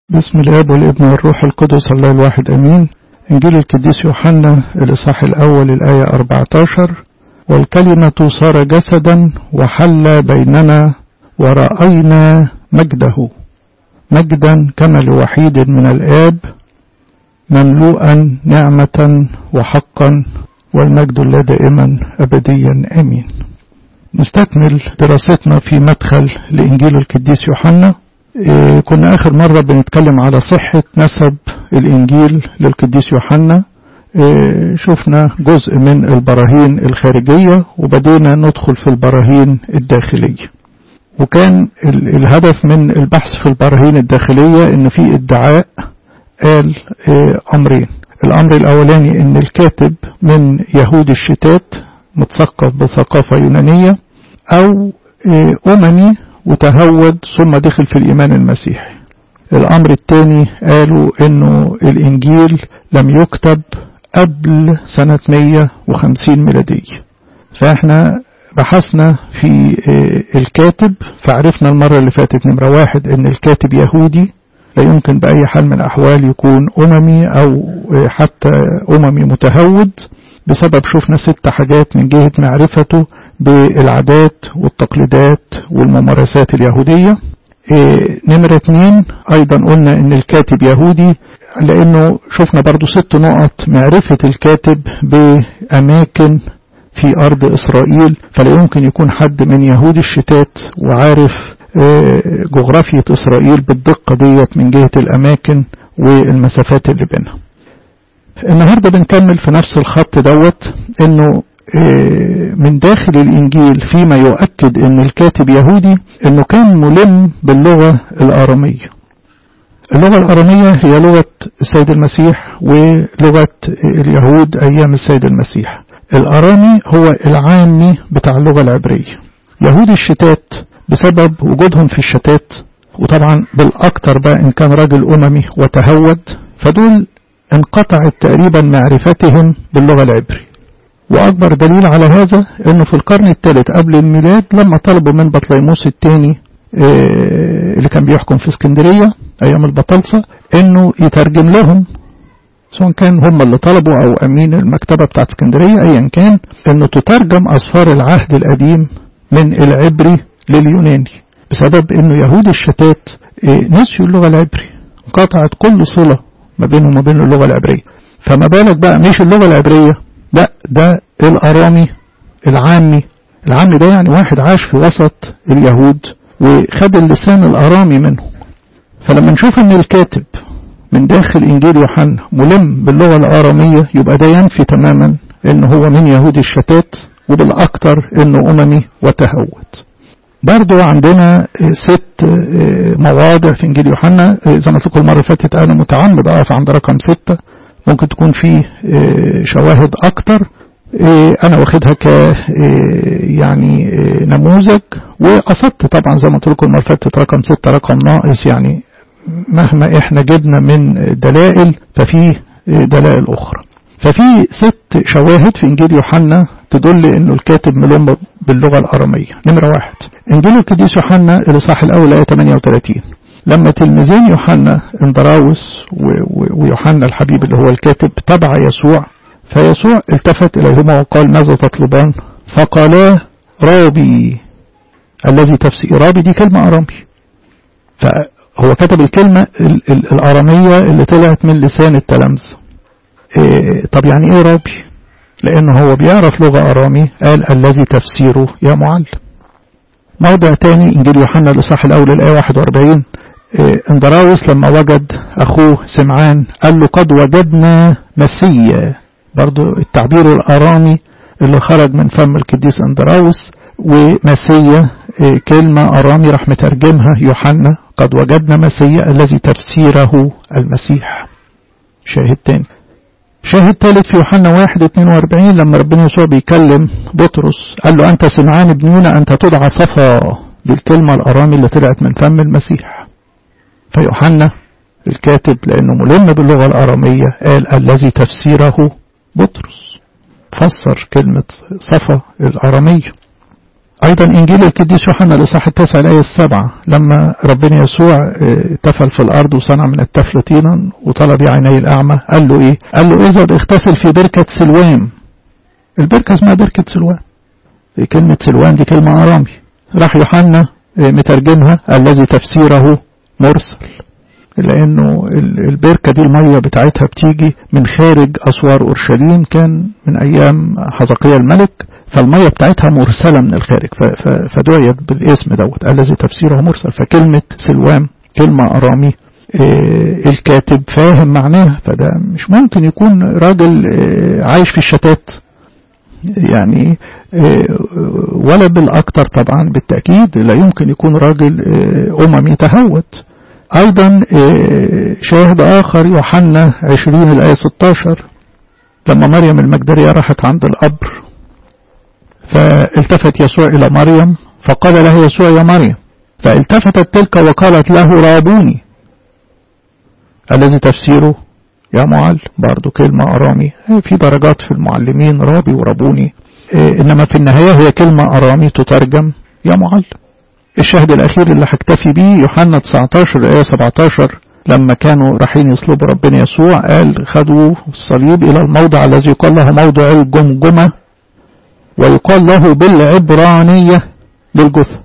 بسم الاب والابن والروح القدس الله الواحد امين انجيل القديس يوحنا الاصحاح الاول الايه 14 والكلمه صار جسدا وحل بيننا وراينا مجده مجدا كما لوحيد من الاب مملوءا نعمه وحقا والمجد لا دائما ابديا امين نستكمل دراستنا في مدخل لانجيل القديس يوحنا إيه كنا آخر مرة بنتكلم على صحة نسب الإنجيل للقديس يوحنا إيه شفنا جزء من البراهين الخارجية وبدينا ندخل في البراهين الداخلية وكان الهدف من البحث في البراهين الداخلية إن في ادعاء قال إيه أمرين الأمر الأولاني إن الكاتب من يهود الشتات متثقف بثقافة يونانية أو أممي وتهود ثم دخل في الإيمان المسيحي الأمر الثاني قالوا أنه الإنجيل لم يكتب قبل سنة 150 ميلادية فإحنا بحثنا في الكاتب فعرفنا المرة اللي فاتت نمرة واحد أن الكاتب يهودي لا يمكن بأي حال من الأحوال يكون أممي أو حتى أممي متهود بسبب شفنا ست حاجات من جهة معرفته بالعادات والتقليدات والممارسات اليهودية إيه نمرة اتنين أيضا قلنا إن الكاتب يهودي لأنه شفنا برضو ست نقط معرفة الكاتب بأماكن في أرض إسرائيل فلا يمكن يكون حد من يهود الشتات وعارف إيه جغرافية إسرائيل بالدقة ديت من جهة الأماكن والمسافات اللي بينها النهاردة بنكمل في نفس الخط دوت إنه من داخل الإنجيل فيما يؤكد أن الكاتب يهودي أنه كان ملم باللغة الآرامية اللغة الآرامية هي لغة السيد المسيح ولغة اليهود أيام السيد المسيح الآرامي هو العامي بتاع اللغة العبرية يهود الشتات بسبب وجودهم في الشتات وطبعا بالأكثر بقى إن كان راجل أممي وتهود فدول انقطعت تقريبا معرفتهم باللغة العبرية وأكبر دليل على هذا أنه في القرن الثالث قبل الميلاد لما طلبوا من بطليموس الثاني اللي كان بيحكم في اسكندرية أيام البطلسة أنه يترجم لهم سواء كان هم اللي طلبوا أو أمين المكتبة بتاعت اسكندرية أيا كان أنه تترجم أسفار العهد القديم من العبري لليوناني بسبب أنه يهود الشتات نسيوا اللغة العبري انقطعت كل صلة ما بينهم وما بين اللغة العبرية فما بالك بقى مش اللغة العبرية لا ده الأرامي العامي العامي ده يعني واحد عاش في وسط اليهود وخد اللسان الأرامي منهم فلما نشوف ان الكاتب من داخل إنجيل يوحنا ملم باللغة الآرامية يبقى ده ينفي تماما ان هو من يهود الشتات وبالأكثر انه أممي وتهود برضو عندنا ست مواضع في إنجيل يوحنا زي ما قلت لكم المرة اللي فاتت أنا متعمد أقف عند رقم ستة ممكن تكون فيه شواهد أكتر أنا واخدها ك يعني نموذج وقصدت طبعا زي ما قلت لكم المرة فاتت رقم ستة رقم ناقص يعني مهما احنا جبنا من دلائل ففي دلائل أخرى ففي ست شواهد في إنجيل يوحنا تدل إنه الكاتب ملم باللغة الأرامية نمرة واحد إنجيل القديس يوحنا الإصحاح الأول آية 38 لما تلميذين يوحنا اندراوس ويوحنا الحبيب اللي هو الكاتب تبع يسوع فيسوع التفت إليهما وقال ماذا تطلبان فقالا رابي الذي تفسير رابي دي كلمة أرامي فهو كتب الكلمة الأرامية اللي طلعت من لسان التلامذة إيه طب يعني ايه رابي لأنه هو بيعرف لغة أرامي قال الذي تفسيره يا معلم موضع تاني إنجيل يوحنا الإصحاح الأول الآية 41 اندراوس لما وجد أخوه سمعان قال له قد وجدنا مسيا برضو التعبير الأرامي اللي خرج من فم القديس اندراوس ومسيا كلمة أرامي راح مترجمها يوحنا قد وجدنا مسيا الذي تفسيره المسيح شاهد تاني شاهد ثالث في يوحنا 1 42 لما ربنا يسوع بيكلم بطرس قال له أنت سمعان ابن يونا أنت تدعى صفا بالكلمة الأرامي اللي طلعت من فم المسيح فيوحنا الكاتب لأنه ملم باللغة الأرامية قال الذي تفسيره بطرس فسر كلمة صفا الأرامية أيضا إنجيل القديس يوحنا الإصحاح التاسع الآية السبعة لما ربنا يسوع تفل في الأرض وصنع من التفل طينا وطلب عيني الأعمى قال له إيه؟ قال له اذهب اغتسل في بركة سلوان البركة اسمها بركة سلوان كلمة سلوان دي كلمة أرامي راح يوحنا مترجمها الذي تفسيره مرسل لأنه البركة دي المية بتاعتها بتيجي من خارج أسوار أورشليم كان من أيام حزقية الملك فالمية بتاعتها مرسلة من الخارج فدعيت بالاسم دوت الذي تفسيره مرسل فكلمة سلوام كلمة أرامي الكاتب فاهم معناها فده مش ممكن يكون راجل عايش في الشتات يعني ولا بالأكثر طبعا بالتأكيد لا يمكن يكون راجل أممي تهوت أيضا شاهد آخر يوحنا 20 الآية 16 لما مريم المجدرية راحت عند القبر فالتفت يسوع إلى مريم فقال له يسوع يا مريم فالتفتت تلك وقالت له رابوني الذي تفسيره يا معلم برضو كلمة أرامي في درجات في المعلمين رابي ورابوني إنما في النهاية هي كلمة أرامي تترجم يا معلم الشاهد الأخير اللي هكتفي بيه يوحنا 19 آية 17 لما كانوا رايحين يصلبوا ربنا يسوع قال خدوا الصليب إلى الموضع الذي يقال له موضع الجمجمة ويقال له بالعبرانية للجثة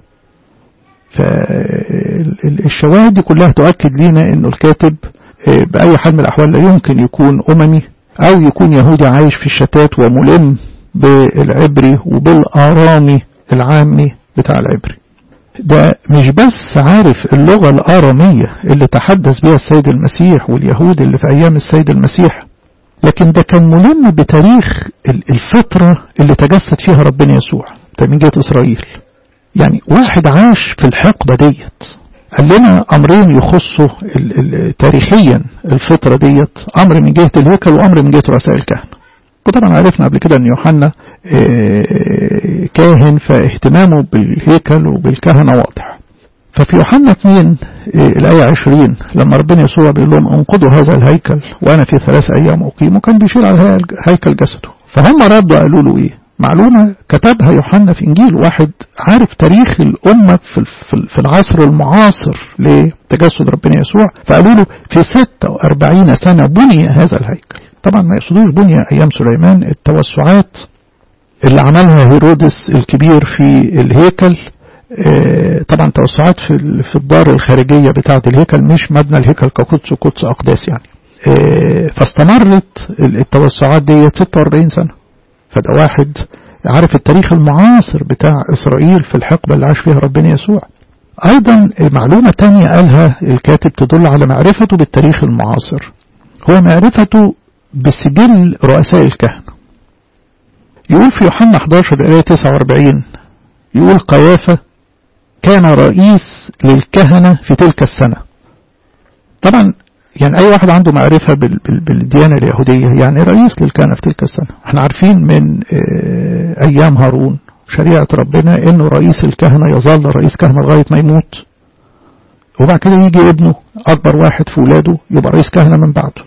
فالشواهد دي كلها تؤكد لنا انه الكاتب بأي حال من الأحوال لا يمكن يكون أممي أو يكون يهودي عايش في الشتات وملم بالعبري وبالآرامي العامي بتاع العبري ده مش بس عارف اللغة الآرامية اللي تحدث بها السيد المسيح واليهود اللي في أيام السيد المسيح لكن ده كان ملم بتاريخ الفترة اللي تجسد فيها ربنا يسوع ده من جهة إسرائيل يعني واحد عاش في الحقبة ديت قال لنا أمرين يخصوا تاريخيا الفترة ديت أمر من جهة الهيكل وأمر من جهة رؤساء الكهنة وطبعا عرفنا قبل كده أن يوحنا كاهن فاهتمامه بالهيكل وبالكهنة واضح ففي يوحنا 2 الآية 20 لما ربنا يسوع بيقول لهم انقضوا هذا الهيكل وأنا في ثلاث أيام أقيمه كان بيشير على هيكل جسده فهم ردوا قالوا له إيه معلومة كتبها يوحنا في إنجيل واحد عارف تاريخ الأمة في العصر المعاصر لتجسد ربنا يسوع فقالوا له في 46 سنة بني هذا الهيكل طبعا ما يقصدوش بني أيام سليمان التوسعات اللي عملها هيرودس الكبير في الهيكل طبعا توسعات في في الدار الخارجية بتاعة الهيكل مش مبنى الهيكل كقدس قدس أقداس يعني فاستمرت التوسعات ديت 46 سنة فده واحد عارف التاريخ المعاصر بتاع إسرائيل في الحقبة اللي عاش فيها ربنا يسوع أيضا معلومة تانية قالها الكاتب تدل على معرفته بالتاريخ المعاصر هو معرفته بسجل رؤساء الكهنة يقول في يوحنا 11 آية 49 يقول قيافة كان رئيس للكهنة في تلك السنة طبعا يعني أي واحد عنده معرفة بالديانة اليهودية يعني رئيس للكهنة في تلك السنة احنا عارفين من أيام هارون شريعة ربنا انه رئيس الكهنة يظل رئيس كهنة لغاية ما يموت وبعد كده يجي ابنه أكبر واحد في ولاده يبقى رئيس كهنة من بعده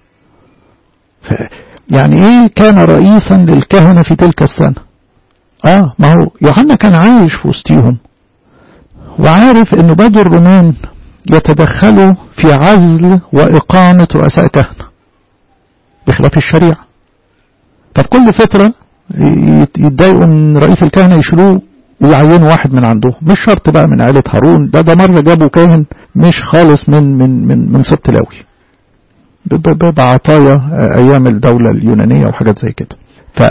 يعني ايه كان رئيسا للكهنة في تلك السنة اه ما هو يوحنا كان عايش في وسطيهم وعارف انه بدو الرومان يتدخلوا في عزل وإقامة رؤساء كهنة بخلاف الشريعة ففي كل فترة يتضايقوا من رئيس الكهنة يشيلوه ويعينوا واحد من عندهم مش شرط بقى من عائلة هارون ده ده مرة جابوا كاهن مش خالص من من من من سبط لاوي بعطايا أيام الدولة اليونانية وحاجات زي كده ف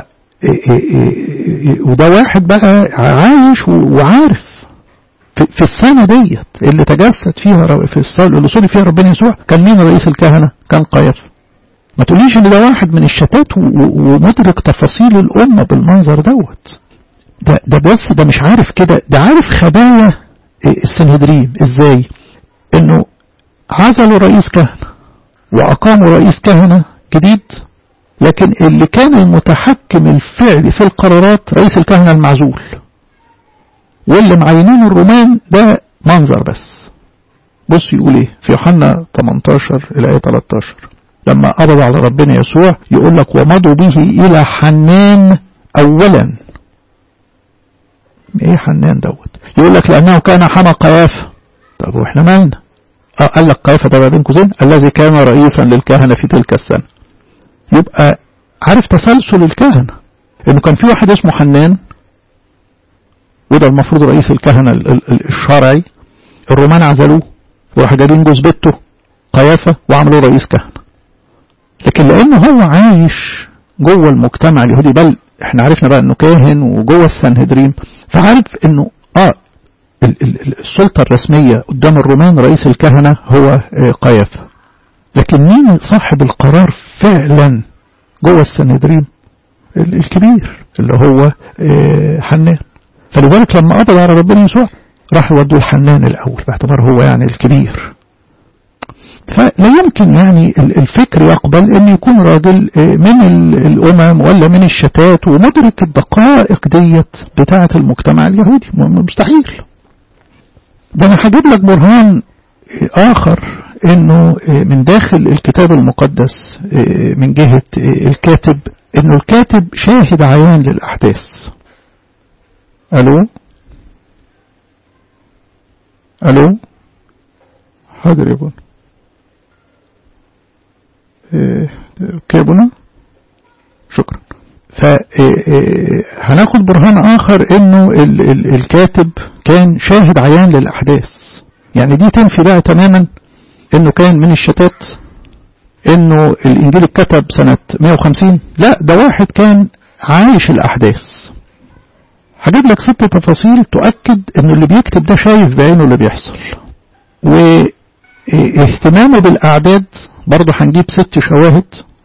وده واحد بقى عايش وعارف في السنة ديت اللي تجسد فيها في الصلاة اللي صلي فيها ربنا يسوع كان مين رئيس الكهنة؟ كان قيافة. ما تقوليش ان ده واحد من الشتات ومدرك تفاصيل الأمة بالمنظر دوت. ده ده بس ده مش عارف كده ده عارف خبايا السنهدرين ازاي؟ انه عزلوا رئيس كهنة وأقاموا رئيس كهنة جديد لكن اللي كان المتحكم الفعلي في القرارات رئيس الكهنة المعزول واللي معينين الرومان ده منظر بس بص يقول ايه في يوحنا 18 الى 13 لما قبض على ربنا يسوع يقول لك ومضوا به الى حنان اولا ايه حنان دوت يقول لك لانه كان حمى قيافه طب واحنا مالنا اه قال لك قيافه ده بين قوسين الذي كان رئيسا للكهنه في تلك السنه يبقى عارف تسلسل الكهنه انه كان في واحد اسمه حنان وده المفروض رئيس الكهنه الشرعي الرومان عزلوه وراح جايبين جوز بنته قيافه وعملوه رئيس كهنه لكن لانه هو عايش جوه المجتمع اليهودي بل احنا عرفنا بقى انه كاهن وجوه السنهدريم فعارف انه اه السلطة الرسمية قدام الرومان رئيس الكهنة هو قيافة لكن مين صاحب القرار فعلا جوه السنهدريم الكبير اللي هو حنان فلذلك لما قبض على ربنا يسوع راح يودوا الحنان الأول باعتبار هو يعني الكبير فلا يمكن يعني الفكر يقبل ان يكون راجل من الامم ولا من الشتات ومدرك الدقائق ديت بتاعة المجتمع اليهودي مستحيل ده انا هجيب لك برهان اخر انه من داخل الكتاب المقدس من جهة الكاتب انه الكاتب شاهد عيان للاحداث الو الو حاضر يا بنا اوكي يا بنا شكرا فهناخد برهان اخر انه ال ال الكاتب كان شاهد عيان للاحداث يعني دي تنفي بقى تماما انه كان من الشتات انه الانجيل اتكتب سنة 150 لا ده واحد كان عايش الاحداث هجيب لك ست تفاصيل تؤكد انه اللي بيكتب ده شايف بعينه اللي بيحصل واهتمامه بالاعداد برضه هنجيب ست شواهد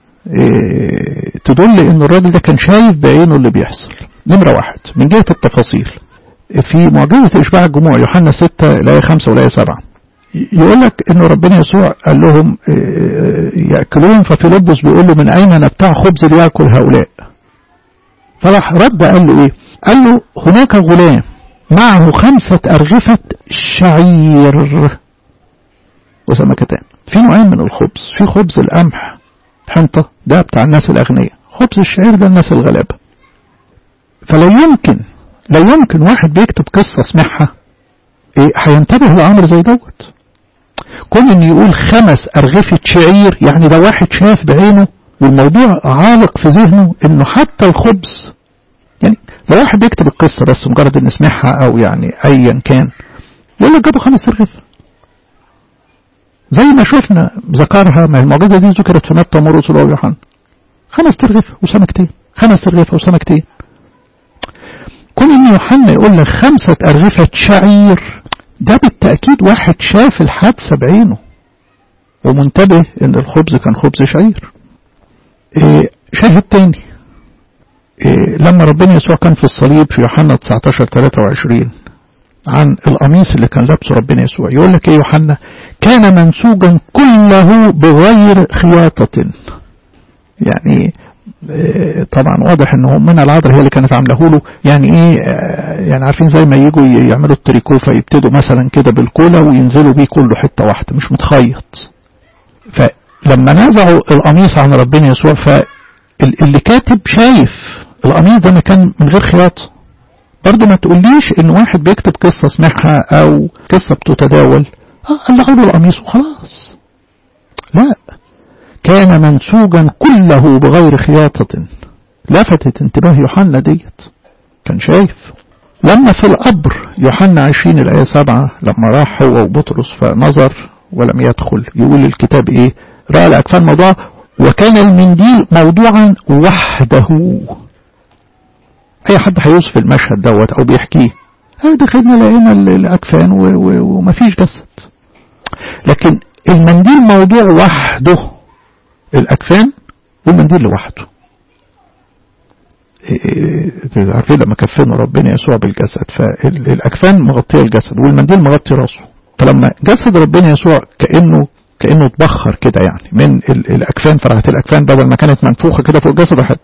تدل ان الراجل ده كان شايف بعينه اللي بيحصل نمرة واحد من جهة التفاصيل في معجزة إشباع الجموع يوحنا 6 الآية 5 والآية 7 يقول لك إن ربنا يسوع قال لهم يأكلون ففيلبس بيقول له من أين نبتاع خبز ليأكل هؤلاء فراح رد قال له إيه قال له هناك غلام معه خمسة أرغفة شعير وسمكتان في نوعين من الخبز في خبز القمح حنطة ده بتاع الناس الأغنياء خبز الشعير ده الناس الغلابة فلا يمكن لا يمكن واحد بيكتب قصة سمعها إيه هينتبه لأمر زي دوت كون ان يقول خمس أرغفة شعير يعني ده واحد شاف بعينه والموضوع عالق في ذهنه انه حتى الخبز يعني لو واحد بيكتب القصة بس مجرد ان يسمعها او يعني ايا كان يقول لك جابوا خمس أرغفة زي ما شفنا ذكرها ما المعجزة دي ذكرت في متى ومرقس ويوحنا خمس ترغفة وسمكتين خمس ترغفة وسمكتين كون ان يوحنا يقول لك خمسة أرغفة شعير ده بالتأكيد واحد شاف الحادثة بعينه ومنتبه ان الخبز كان خبز شعير إيه شاهد تاني إيه لما ربنا يسوع كان في الصليب في يوحنا 19 23 عن القميص اللي كان لابسه ربنا يسوع يقول لك ايه يوحنا كان منسوجا كله بغير خياطة يعني طبعا واضح ان من العذراء هي اللي كانت عامله له يعني ايه يعني عارفين زي ما يجوا يعملوا التريكو فيبتدوا مثلا كده بالكولا وينزلوا بيه كله حته واحده مش متخيط فلما نزعوا القميص عن ربنا يسوع فاللي كاتب شايف القميص ده كان من غير خياطه برضه ما تقوليش ان واحد بيكتب قصه سمعها او قصه بتتداول اه قلعوا له القميص وخلاص لا كان منسوجا كله بغير خياطة لفتت انتباه يوحنا ديت كان شايف لما في القبر يوحنا عشرين الآية سبعة لما راح هو وبطرس فنظر ولم يدخل يقول الكتاب ايه رأى الأكفان موضوع وكان المنديل موضوعا وحده اي حد هيوصف المشهد دوت او بيحكيه دخلنا لقينا الاكفان ومفيش جسد لكن المنديل موضوع وحده الاكفان والمنديل لوحده عارفين لما كفنوا ربنا يسوع بالجسد فالاكفان مغطيه الجسد والمنديل مغطي راسه فلما جسد ربنا يسوع كانه كانه اتبخر كده يعني من الاكفان فرحت الاكفان بدل ما كانت منفوخه كده فوق الجسد راحت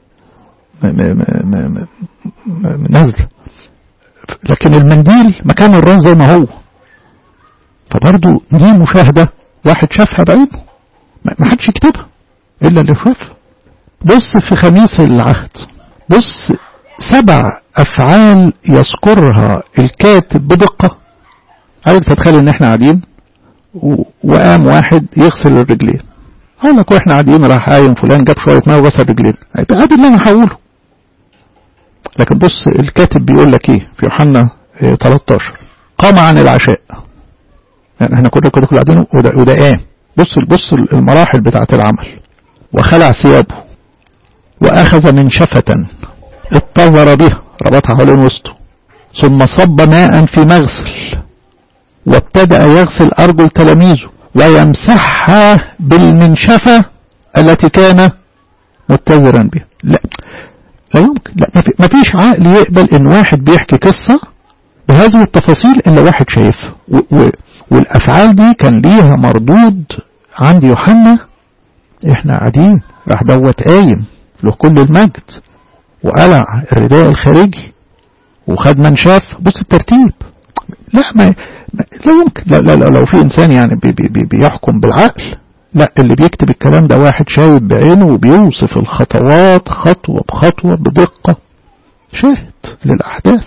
نازله لكن المنديل مكان الراس زي ما هو فبرضه دي مشاهده واحد شافها بعينه ما حدش يكتبها الا اللي شافها بص في خميس العهد بص سبع أفعال يذكرها الكاتب بدقة عايز تتخيل إن إحنا قاعدين وقام واحد يغسل الرجلين أقول لك وإحنا قاعدين راح قايم فلان جاب شوية ماء وغسل الرجلين ادي اللي أنا هقوله لكن بص الكاتب بيقول لك إيه في يوحنا 13 قام عن العشاء يعني احنا كنا كنا قاعدين وده, وده قام بص بص المراحل بتاعة العمل وخلع ثيابه وأخذ منشفة اتظر بها ربطها حوالين وسطه ثم صب ماء في مغسل وابتدأ يغسل أرجل تلاميذه ويمسحها بالمنشفة التي كان متزرا بها لا لا يمكن لا ما فيش عقل يقبل ان واحد بيحكي قصة بهذه التفاصيل الا واحد شايفها والافعال دي كان ليها مردود عند يوحنا احنا قاعدين راح دوت قايم له كل المجد وقلع الرداء الخارجي وخد منشاف بص الترتيب لا ما لا يمكن لا, لا, لا لو في انسان يعني بي بي بيحكم بالعقل لا اللي بيكتب الكلام ده واحد شايف بعينه وبيوصف الخطوات خطوة بخطوة بدقة شاهد للأحداث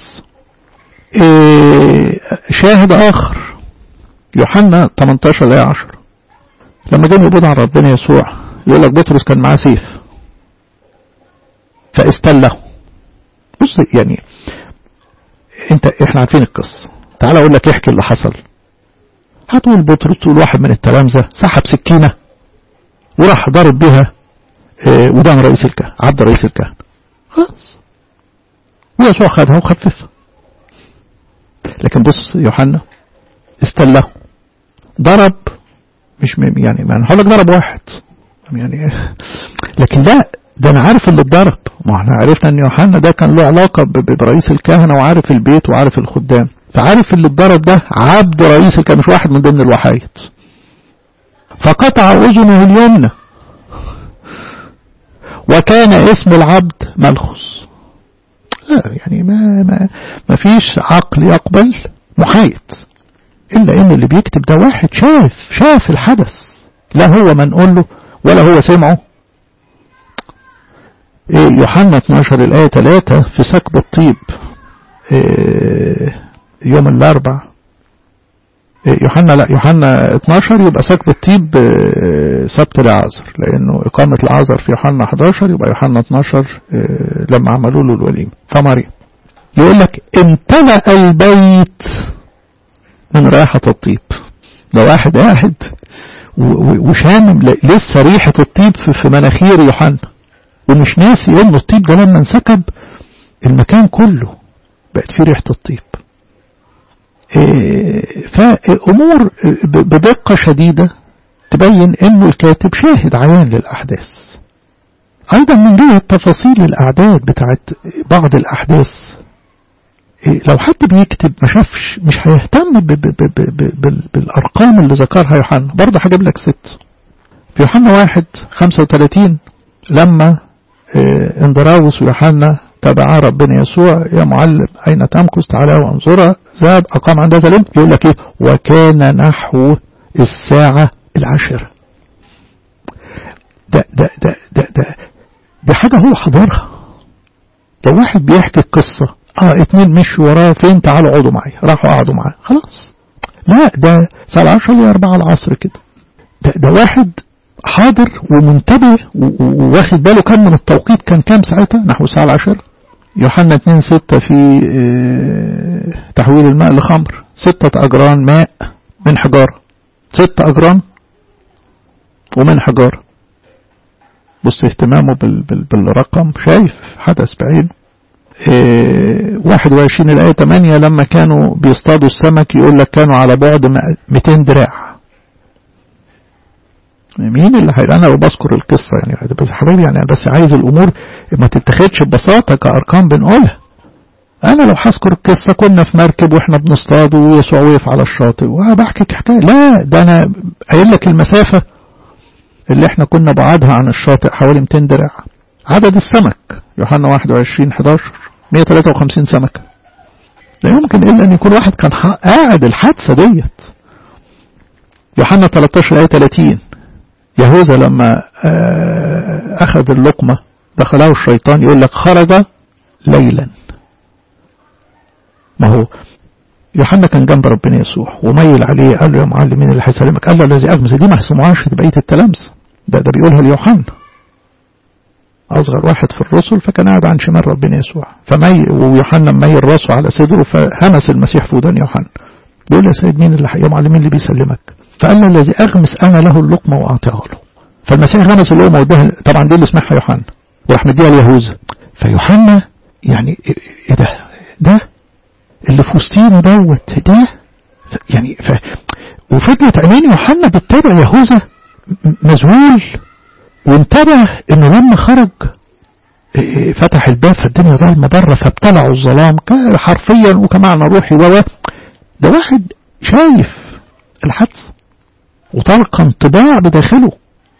إيه شاهد آخر يوحنا 18 ل 10 لما جاء يقبض عن ربنا يسوع يقول لك بطرس كان معاه سيف فاستله بص يعني انت احنا عارفين القصه تعال اقول لك احكي اللي حصل هتقول بطرس تقول واحد من التلامذه سحب سكينه وراح ضرب بها اه ودان رئيس الكهنه عبد رئيس الكهنه خلاص ويسوع خدها وخففها لكن بص يوحنا استله ضرب مش يعني ما هقول لك ضرب واحد يعني لكن لا ده انا عارف اللي اتضرب ما احنا عرفنا ان يوحنا ده كان له علاقة برئيس الكهنة وعارف البيت وعارف الخدام فعارف اللي اتضرب ده عبد رئيس الكهنة مش واحد من ضمن الوحايد فقطع اذنه اليمنى وكان اسم العبد ملخص لا يعني ما ما ما فيش عقل يقبل محايد الا ان اللي بيكتب ده واحد شاف شاف الحدث لا هو منقول له ولا هو سمعه إيه يوحنا 12 الآية 3 في سكب الطيب إيه يوم الأربع إيه يوحنا لا يوحنا 12 يبقى سكب الطيب سبت العازر لأنه إقامة العازر في يوحنا 11 يبقى يوحنا 12 لما عملوا له الوليمة فمريم يقول لك امتلأ البيت من رائحة الطيب ده واحد قاعد وشامم لسه ريحة الطيب في مناخير يوحنا ومش ناسي انه الطيب ده لما انسكب المكان كله بقت فيه ريحة الطيب إيه فأمور بدقة شديدة تبين انه الكاتب شاهد عيان للأحداث أيضا من جهة تفاصيل الأعداد بتاعت بعض الأحداث إيه لو حد بيكتب ما شافش مش هيهتم ب ب ب ب ب بالأرقام اللي ذكرها يوحنا برضه هجيب لك ست في يوحنا واحد خمسة وثلاثين لما إيه اندراوس ويوحنا تبعا ربنا يسوع يا معلم أين تمكث تعالى وانظرها ذهب أقام عند ذلك يقول لك إيه وكان نحو الساعة العاشرة ده ده ده ده ده دي حاجة هو حضرها لو واحد بيحكي القصة اه اتنين مشوا وراه فين تعالوا اقعدوا معايا راحوا قعدوا معاه خلاص لا ده الساعة العشرة لأربعة العصر كده ده, ده واحد حاضر ومنتبه وواخد باله كان من التوقيت كان كام ساعتها نحو الساعة العشرة يوحنا 2 ستة في اه تحويل الماء لخمر ستة أجران ماء من حجارة ستة أجران ومن حجارة بص اهتمامه بال بال بالرقم شايف حدث بعينه اه 21 الآية 8 لما كانوا بيصطادوا السمك يقول لك كانوا على بعد 200 دراع مين اللي هيبقى انا بذكر القصة يعني بس حبيبي يعني بس عايز الامور ما تتخدش ببساطة كارقام بنقولها انا لو هذكر القصة كنا في مركب واحنا بنصطاد ويسوع وقف على الشاطئ وبحكي حكاية لا ده انا قايل لك المسافة اللي احنا كنا بعادها عن الشاطئ حوالي 200 دراع عدد السمك يوحنا 21 11 153 سمكة لا يمكن الا ان يكون واحد كان قاعد الحادثة ديت يوحنا 13 آية 30 يهوذا لما أخذ اللقمة دخله الشيطان يقول لك خرج ليلا ما هو يوحنا كان جنب ربنا يسوع وميل عليه قال له يا معلم مين اللي هيسلمك قال له الذي أغمس دي ما سمعهاش بقية التلامذة ده ده بيقولها ليوحنا أصغر واحد في الرسل فكان قاعد عن شمال ربنا يسوع فمي ويوحنا ميل راسه على صدره فهمس المسيح في ودان يوحنا بيقول يا سيد مين اللي يا معلم مين اللي بيسلمك فقال له الذي أغمس أنا له اللقمة وأعطيها له فالمسيح غمس اللقمة واداها طبعا دي اللي اسمها يوحنا وراح مديها ليهوذا فيوحنا يعني ايه ده ده اللي في وسطينا دوت ده يعني ف وفضلت عينين يوحنا بتتابع يهوذا مذهول وانتبه انه لما خرج فتح الباب فالدنيا ظلمه بره فابتلعوا الظلام حرفيا وكمعنى روحي و ده واحد شايف الحدث وطلق انطباع بداخله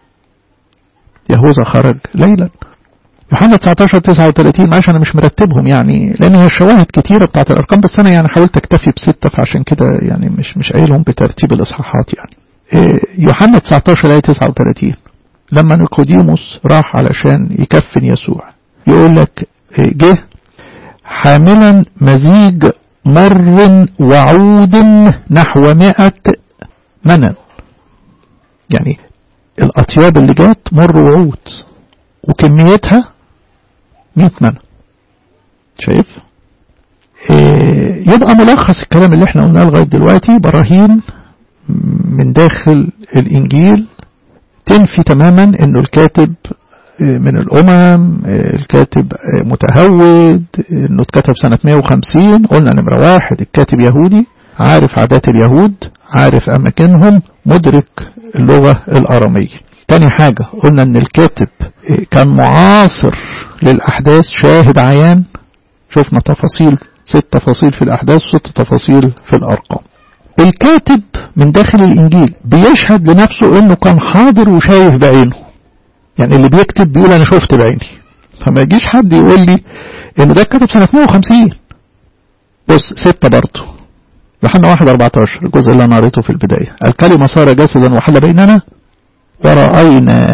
يهوذا خرج ليلا يوحنا 19 39 معلش انا مش مرتبهم يعني لان هي الشواهد كتيره بتاعت الارقام بس انا يعني حاولت اكتفي بسته فعشان كده يعني مش مش قايلهم بترتيب الاصحاحات يعني يوحنا 19 ايه 39 لما نيقوديموس راح علشان يكفن يسوع يقول لك جه حاملا مزيج مر وعود نحو مئة منن يعني الأطياب اللي جات مر وعود وكميتها 100 منى شايف إيه يبقى ملخص الكلام اللي احنا قلناه لغايه دلوقتي براهين من داخل الانجيل تنفي تماما انه الكاتب من الامم الكاتب متهود انه اتكتب سنة 150 قلنا نمرة واحد الكاتب يهودي عارف عادات اليهود عارف اماكنهم مدرك اللغة الارامية تاني حاجة قلنا ان الكاتب كان معاصر للأحداث شاهد عيان شفنا تفاصيل ست تفاصيل في الأحداث وست تفاصيل في الأرقام الكاتب من داخل الإنجيل بيشهد لنفسه أنه كان حاضر وشايف بعينه يعني اللي بيكتب بيقول أنا شفت بعيني فما يجيش حد يقول لي أنه ده كتب سنة 150 بص ستة برضه يوحنا 1 14 الجزء اللي أنا قريته في البداية الكلمة صار جسدا وحل بيننا ورأينا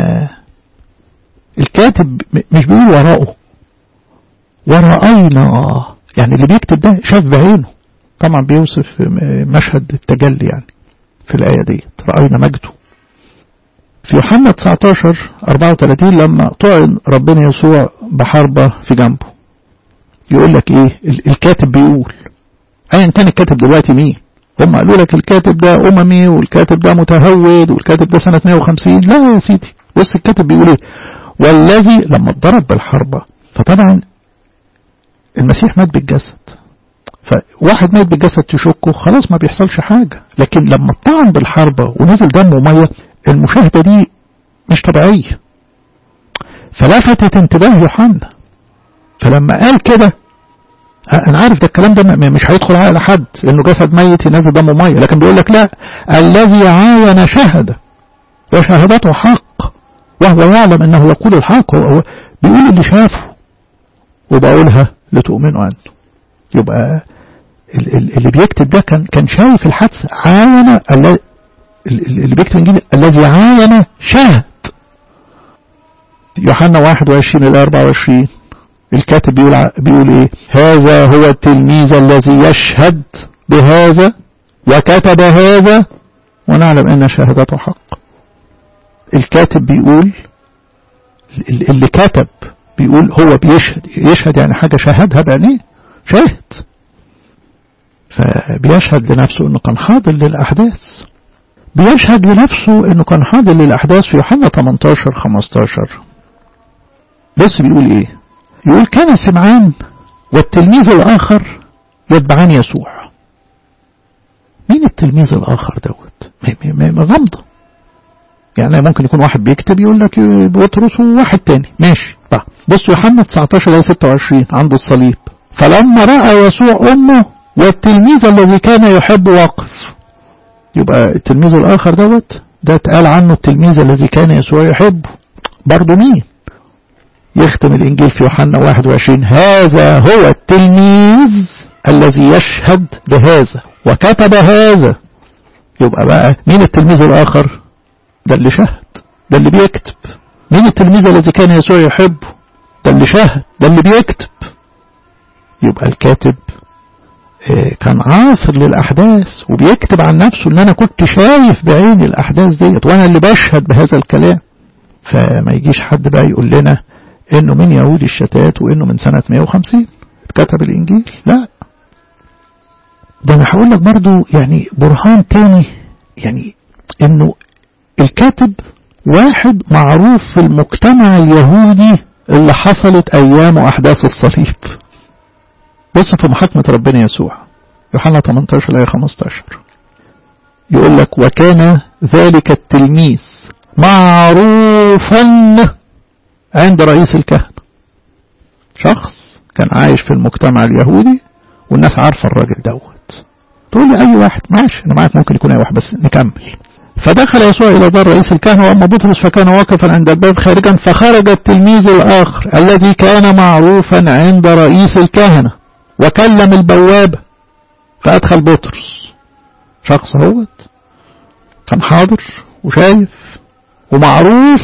الكاتب مش بيقول وراءه ورأينا يعني اللي بيكتب ده شاف بعينه طبعا بيوصف مشهد التجلي يعني في الآية دي رأينا مجده في يوحنا 19 34 لما طعن ربنا يسوع بحربة في جنبه يقول لك ايه الكاتب بيقول ايا كان الكاتب دلوقتي مين هم قالوا لك الكاتب ده اممي والكاتب ده متهود والكاتب ده سنة 150 لا يا سيدي بص الكاتب بيقول ايه والذي لما اتضرب بالحربة فطبعا المسيح مات بالجسد فواحد مات بالجسد تشكه خلاص ما بيحصلش حاجة لكن لما اتطعن بالحربة ونزل دم ومية المشاهدة دي مش طبيعية فلفتت انتباه يوحنا فلما قال كده انا عارف ده الكلام ده مش هيدخل على حد انه جسد ميت ينزل دم وميه لكن بيقول لك لا الذي عاين شهد وشهادته حق وهو يعلم انه يقول الحق هو بيقول اللي شافه وبقولها لتؤمنوا انتم يبقى اللي بيكتب ده كان كان شايف الحادثه عاين اللي بيكتب الانجيل الذي عاين شهد يوحنا 21 الى 24 الكاتب بيقول بيقول ايه هذا هو التلميذ الذي يشهد بهذا وكتب هذا ونعلم ان شهادته حق الكاتب بيقول اللي كتب بيقول هو بيشهد يشهد يعني حاجة شهدها بعينيه شاهد فبيشهد لنفسه انه كان حاضر للاحداث بيشهد لنفسه انه كان حاضر للاحداث في يوحنا 18 15 بص بيقول ايه يقول كان سمعان والتلميذ الآخر يتبعان يسوع مين التلميذ الآخر دوت غمضة يعني ممكن يكون واحد بيكتب يقول لك بطرس وواحد تاني ماشي طيب بص يوحنا 19 آية 26 عند الصليب فلما رأى يسوع أمه والتلميذ الذي كان يحب واقف يبقى التلميذ الآخر دوت ده اتقال عنه التلميذ الذي كان يسوع يحبه برضه مين يختم الإنجيل في يوحنا 21 هذا هو التلميذ الذي يشهد بهذا وكتب هذا يبقى بقى مين التلميذ الآخر ده اللي شهد ده اللي بيكتب مين التلميذ الذي كان يسوع يحبه ده اللي شهد ده اللي بيكتب يبقى الكاتب كان عاصر للأحداث وبيكتب عن نفسه ان انا كنت شايف بعيني الأحداث ديت وانا اللي بشهد بهذا الكلام فما يجيش حد بقى يقول لنا انه من يهود الشتات وانه من سنة 150 اتكتب الانجيل لا ده انا هقول لك برضو يعني برهان تاني يعني انه الكاتب واحد معروف في المجتمع اليهودي اللي حصلت ايام احداث الصليب بص في محاكمة ربنا يسوع يوحنا 18 آية 15 يقول لك وكان ذلك التلميذ معروفا عند رئيس الكهنة شخص كان عايش في المجتمع اليهودي والناس عارفة الراجل دوت تقول لي أي واحد ماشي أنا معاك ممكن يكون أي واحد بس نكمل فدخل يسوع إلى دار رئيس الكهنة وأما بطرس فكان واقفا عند الباب خارجا فخرج التلميذ الآخر الذي كان معروفا عند رئيس الكهنة وكلم البوابة فأدخل بطرس شخص هوت كان حاضر وشايف ومعروف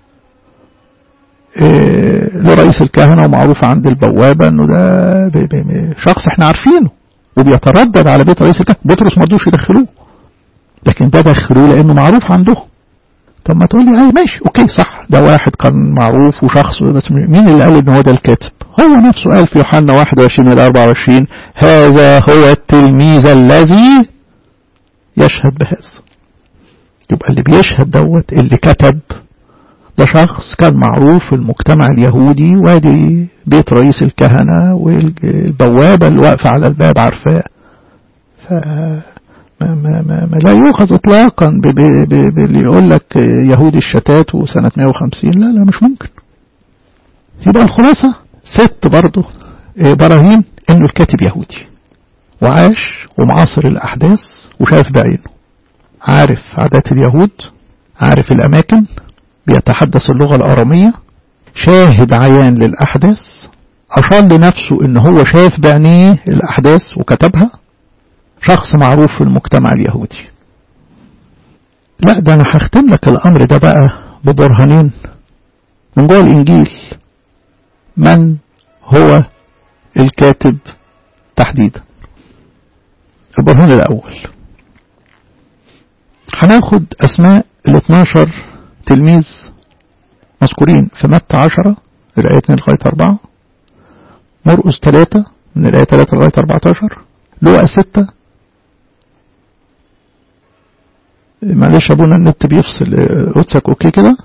إيه لرئيس الكهنة ومعروف عند البوابة انه ده بي بي شخص احنا عارفينه وبيتردد على بيت رئيس الكهنة بطرس ما رضوش يدخلوه لكن ده دخلوه لانه معروف عندهم طب ما تقول لي اي ماشي اوكي صح ده واحد كان معروف وشخص بس مين اللي قال ان هو ده الكاتب هو نفسه قال في يوحنا 21 الى 24 هذا هو التلميذ الذي يشهد بهذا يبقى اللي بيشهد دوت اللي كتب ده شخص كان معروف في المجتمع اليهودي وادي بيت رئيس الكهنة والبوابة اللي واقفة على الباب عارفاه ف ما, ما, ما, ما لا يؤخذ اطلاقا باللي يقول لك يهود الشتات وسنة 150 لا لا مش ممكن يبقى الخلاصة ست برضه براهين انه الكاتب يهودي وعاش ومعاصر الاحداث وشاف بعينه عارف عادات اليهود عارف الاماكن بيتحدث اللغة الارامية شاهد عيان للاحداث اشار لنفسه ان هو شاف بعينيه الاحداث وكتبها شخص معروف في المجتمع اليهودي لا ده انا هختم لك الامر ده بقى ببرهانين من جوه الانجيل من هو الكاتب تحديدا البرهان الاول هناخد اسماء ال 12 تلميذ مذكورين في متى 10 الآية 2 لغاية 4 مرقس 3 من الآية 3 لغاية 14 لوقا 6 معلش ابونا النت بيفصل قدسك اوكي كده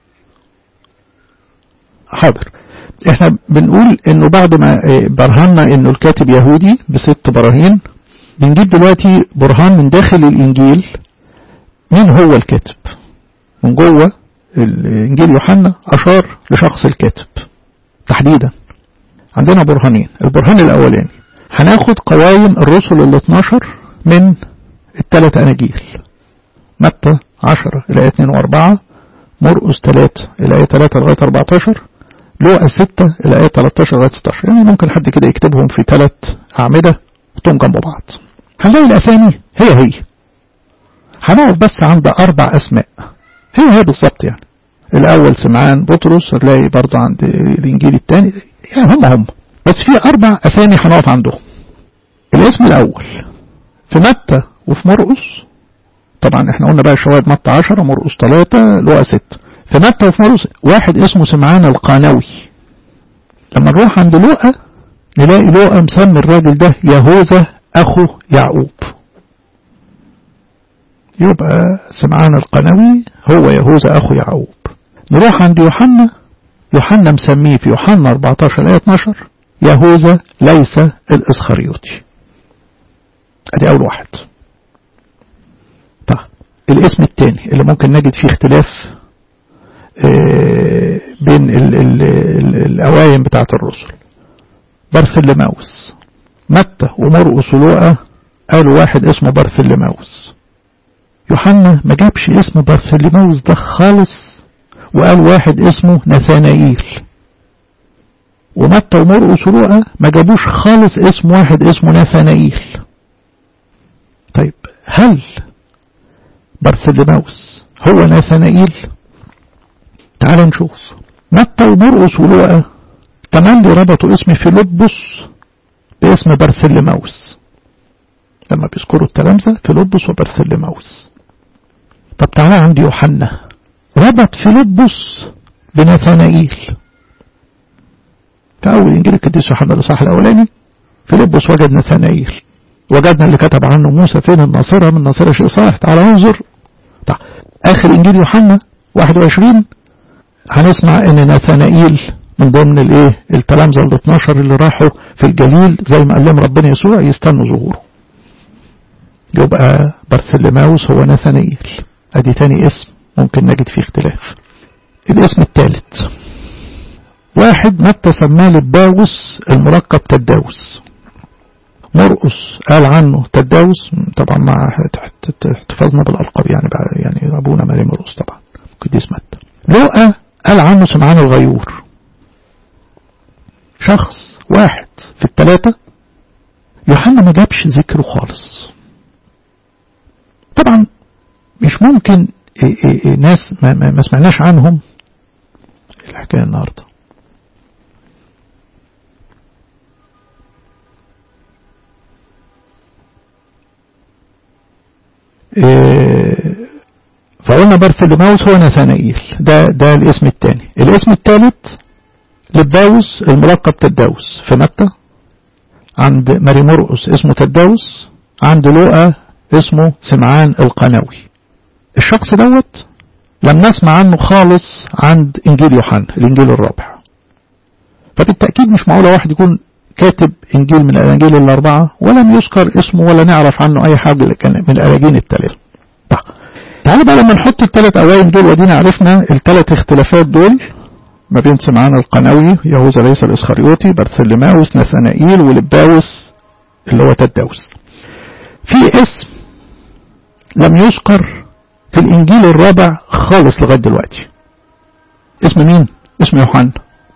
حاضر احنا بنقول انه بعد ما برهنا انه الكاتب يهودي بست براهين بنجيب دلوقتي برهان من داخل الانجيل مين هو الكاتب من جوه الانجيل يوحنا اشار لشخص الكاتب تحديدا عندنا برهانين البرهان الاولاني هناخد قوائم الرسل ال 12 من الثلاث اناجيل متى 10 الى 2 و4 مرقس 3 الى 3 لغايه 14 لوقا 6 الى 13 لغايه 16 يعني ممكن حد كده يكتبهم في ثلاث اعمده وتقوم جنب بعض هنلاقي الاسامي هي هي هنقف بس عند اربع اسماء هي هي بالظبط يعني الاول سمعان بطرس هتلاقي برضه عند الانجيل الثاني يعني هم هم بس في اربع اسامي هنقف عندهم الاسم الاول في متى وفي مرقس طبعا احنا قلنا بقى شويه متى 10 مرقس 3 لوقا 6 في متى وفي مرقس واحد اسمه سمعان القانوي لما نروح عند لوقا نلاقي لوقا مسمي الراجل ده يهوذا اخو يعقوب يبقى سمعان القنوي هو يهوذا اخو يعقوب نروح عند يوحنا يوحنا مسميه في يوحنا 14 آية 12 يهوذا ليس الإسخريوطي ادي اول واحد طيب الاسم الثاني اللي ممكن نجد فيه اختلاف اه بين ال ال ال الاوايم بتاعه الرسل برثلماوس متى ومرقس ولوقا قالوا واحد اسمه برثلماوس يوحنا ما جابش اسم برثلماوس ده خالص وقال واحد اسمه نثانائيل ومتى ومرقس ولوقا ما جابوش خالص اسم واحد اسمه نثانائيل طيب هل برثلماوس هو نثانائيل تعال نشوف متى ومرقس ولوقا تملي ربطوا اسم فيلبس باسم برثلماوس لما بيذكروا التلامذة فيلبس وبرثلماوس طب تعالى عند يوحنا ربط فيلبس بناثانائيل في أول إنجيل القديس يوحنا الإصحاح الأولاني فيلبس وجد ناثانائيل وجدنا اللي كتب عنه موسى فين الناصرة من ناصرة شيء صالح تعالى انظر طيب آخر إنجيل يوحنا 21 هنسمع إن ناثانائيل من ضمن الايه التلامذة ال 12 اللي راحوا في الجليل زي ما قال لهم ربنا يسوع يستنوا ظهوره يبقى برثلماوس هو ناثانائيل ادي تاني اسم ممكن نجد فيه اختلاف الاسم الثالث واحد متى سماه لباوس المركب تداوس مرقس قال عنه تداوس طبعا مع احتفاظنا بالالقاب يعني بقى يعني ابونا ماري مرقس طبعا قديس متى لوقا قال عنه سمعان الغيور شخص واحد في الثلاثة يوحنا ما جابش ذكره خالص طبعا مش ممكن إيه إيه إيه ناس ما, ما, ما سمعناش عنهم الحكاية النهاردة فقلنا برثلماوس هو ناثانائيل ده ده الاسم الثاني الاسم الثالث لباوس الملقب تداوس في متى عند ماري مرقس اسمه تداوس عند لوقا اسمه سمعان القناوي الشخص دوت لم نسمع عنه خالص عند انجيل يوحنا الانجيل الرابع فبالتأكيد مش معقولة واحد يكون كاتب انجيل من الاناجيل الاربعة ولم يذكر اسمه ولا نعرف عنه اي حاجة من الاراجين الثلاثة طيب تعالى بقى لما نحط الثلاث اوائل دول ودينا عرفنا الثلاث اختلافات دول ما بين سمعان القناوي يهوذا ليس الاسخريوطي برثلماوس نثنائيل ولباوس اللي هو تداوس في اسم لم يذكر في الانجيل الرابع خالص لغايه دلوقتي اسم مين اسم يوحنا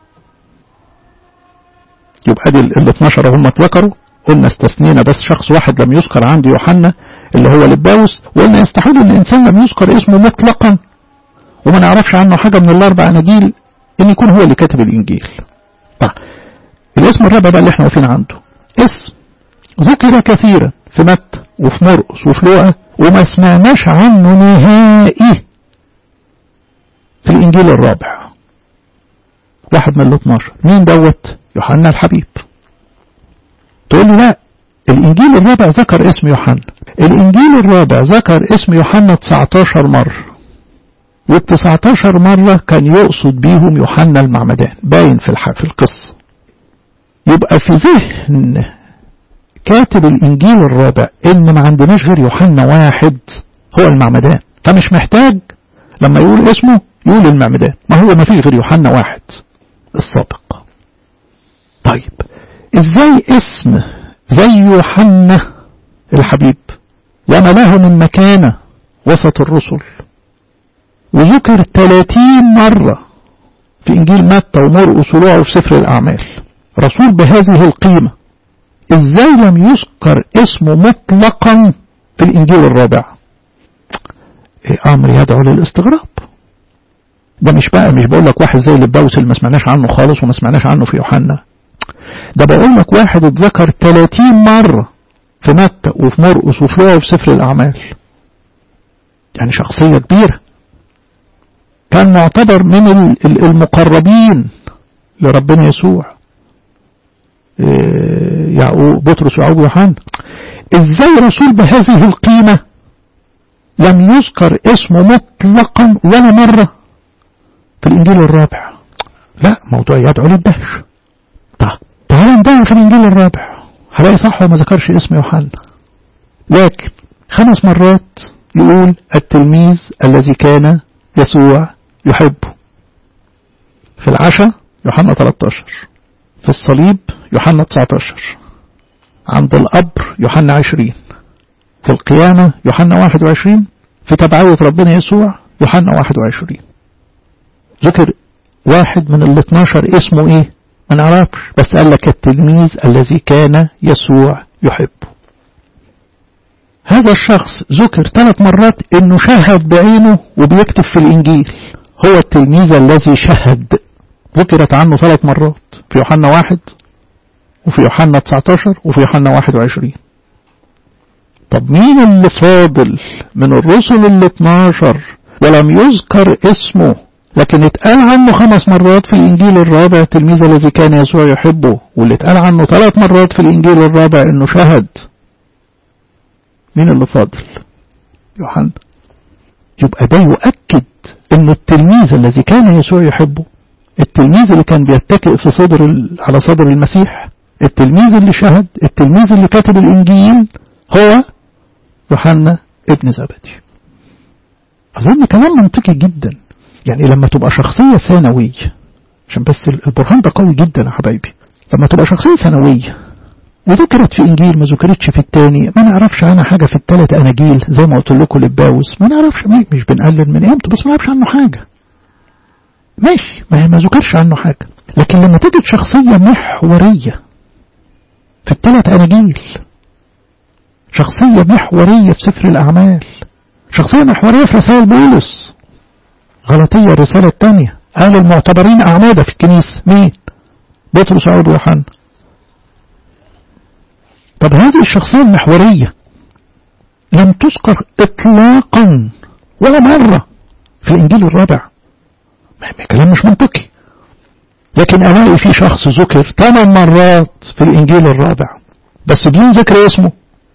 يبقى دي ال 12 هم اتذكروا قلنا استثنينا بس شخص واحد لم يذكر عند يوحنا اللي هو لباوس وقلنا يستحيل ان انسان لم يذكر اسمه مطلقا وما نعرفش عنه حاجه من الاربع اناجيل ان يكون هو اللي كاتب الانجيل طيب الاسم الرابع بقى اللي احنا واقفين عنده اسم ذكر كثيرا في متى وفي مرقس وفي لوقا وما سمعناش عنه نهائي في الانجيل الرابع واحد من ال 12 مين دوت يوحنا الحبيب تقول لي لا الانجيل الرابع ذكر اسم يوحنا الانجيل الرابع ذكر اسم يوحنا 19 مره وال 19 مرة كان يقصد بيهم يوحنا المعمدان باين في في القصة يبقى في ذهن كاتب الإنجيل الرابع إن ما عندناش غير يوحنا واحد هو المعمدان فمش محتاج لما يقول اسمه يقول المعمدان ما هو ما فيه غير يوحنا واحد السابق طيب ازاي اسم زي يوحنا الحبيب وما له من مكانة وسط الرسل وذكر 30 مرة في إنجيل متى ومرقس ولوقا وفي سفر الأعمال رسول بهذه القيمة إزاي لم يذكر اسمه مطلقا في الإنجيل الرابع إيه أمر يدعو للاستغراب ده مش بقى مش بقول لك واحد زي لباوس اللي ما سمعناش عنه خالص وما سمعناش عنه في يوحنا ده بقول لك واحد اتذكر 30 مرة في متى وفي مرقس وفي لوقا وفي سفر الأعمال يعني شخصية كبيرة كان معتبر من المقربين لربنا يسوع يعقوب بطرس ويعقوب ويوحنا ازاي رسول بهذه القيمة لم يذكر اسمه مطلقا ولا مرة في الانجيل الرابع لا موضوع يدعو للدهش طيب تعالى ندور في الانجيل الرابع هلاقي صح وما ذكرش اسم يوحنا لكن خمس مرات يقول التلميذ الذي كان يسوع يحبه في العشاء يوحنا 13 في الصليب يوحنا 19 عند القبر يوحنا 20 في القيامة يوحنا 21 في تبعية ربنا يسوع يوحنا 21 ذكر واحد من ال 12 اسمه ايه ما نعرفش بس قال لك التلميذ الذي كان يسوع يحبه هذا الشخص ذكر ثلاث مرات انه شهد بعينه وبيكتب في الانجيل هو التلميذ الذي شهد ذكرت عنه ثلاث مرات في يوحنا واحد وفي يوحنا 19 وفي يوحنا 21 طب مين اللي فاضل من الرسل ال 12 ولم يذكر اسمه لكن اتقال عنه خمس مرات في الإنجيل الرابع التلميذ الذي كان يسوع يحبه واللي اتقال عنه ثلاث مرات في الإنجيل الرابع إنه شهد مين اللي فاضل يوحنا يبقى ده يؤكد إنه التلميذ الذي كان يسوع يحبه التلميذ اللي كان بيتكئ في صدر على صدر المسيح التلميذ اللي شهد التلميذ اللي كاتب الإنجيل هو يوحنا ابن زبدي أظن كلام منطقي جدا يعني لما تبقى شخصية ثانوية عشان بس البرهان ده قوي جدا يا حبايبي لما تبقى شخصية ثانوية وذكرت في إنجيل ما ذكرتش في التاني ما نعرفش عنها حاجة في التالت أناجيل زي ما قلت لكم للباوس ما نعرفش ما مش بنقلل من قيمته بس ما نعرفش عنه حاجة ماشي ما هي ما ذكرش عنه حاجة لكن لما تجد شخصية محورية في التلات أناجيل شخصية محورية في سفر الأعمال شخصية محورية في رسائل بولس غلطية الرسالة الثانية قال المعتبرين أعمادة في الكنيسة مين بطرس وعود ويوحنا طب هذه الشخصية المحورية لم تذكر إطلاقا ولا مرة في الإنجيل الرابع كلام مش منطقي لكن ألاقي في شخص ذكر ثمان مرات في الإنجيل الرابع بس بدون ذكر اسمه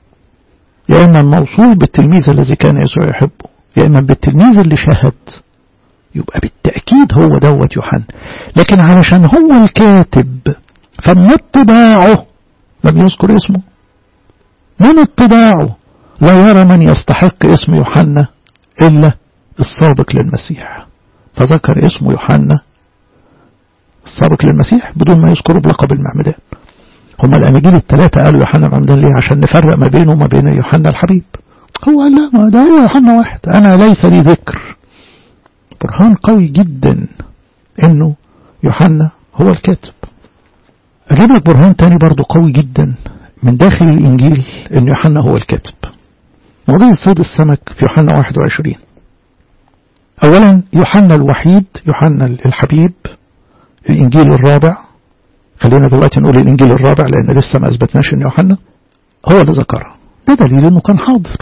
يا إما الموصوف بالتلميذ الذي كان يسوع يحبه يا إما بالتلميذ اللي شهد يبقى بالتأكيد هو دوت يوحنا لكن علشان هو الكاتب فمن اتباعه لم يذكر اسمه من اتباعه لا يرى من يستحق اسم يوحنا إلا السابق للمسيح فذكر اسم يوحنا السابق للمسيح بدون ما يذكره بلقب المعمدان هما الأناجيل الثلاثة قالوا يوحنا المعمدان ليه عشان نفرق ما بينه وما بين يوحنا الحبيب هو قال لا ما ده هو يوحنا واحد أنا ليس لي ذكر برهان قوي جدا انه يوحنا هو الكاتب اجيب لك برهان تاني برضو قوي جدا من داخل الانجيل ان يوحنا هو الكاتب موضوع صيد السمك في يوحنا 21 اولا يوحنا الوحيد يوحنا الحبيب الانجيل الرابع خلينا دلوقتي نقول الانجيل الرابع لان لسه ما اثبتناش ان يوحنا هو اللي ذكرها ده دليل انه كان حاضر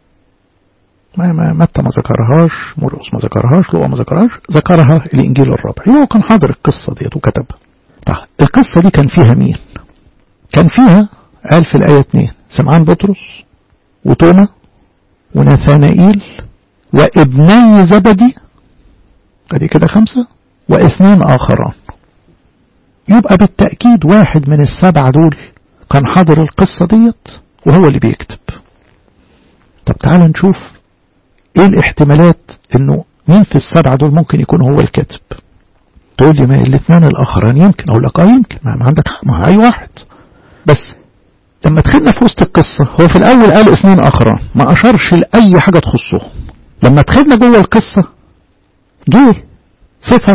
ما ما متى ما ذكرهاش مرقس ما ذكرهاش لوقا ما ذكرهاش ذكرها الانجيل الرابع يبقى كان حاضر القصه ديت وكتبها طيب القصه دي كان فيها مين كان فيها قال في الايه 2 سمعان بطرس وتوما وناثانائيل وابني زبدي ادي كده خمسه واثنان اخران يبقى بالتاكيد واحد من السبعه دول كان حاضر القصه ديت وهو اللي بيكتب طب تعال نشوف ايه الاحتمالات انه مين في السبعة دول ممكن يكون هو الكاتب تقول لي ما الاثنان الاخران يمكن اقول لك اه يمكن ما عندك حق ما اي واحد بس لما دخلنا في وسط القصة هو في الاول قال اثنين اخران ما اشارش لاي حاجة تخصهم لما دخلنا جوه القصة جه صفة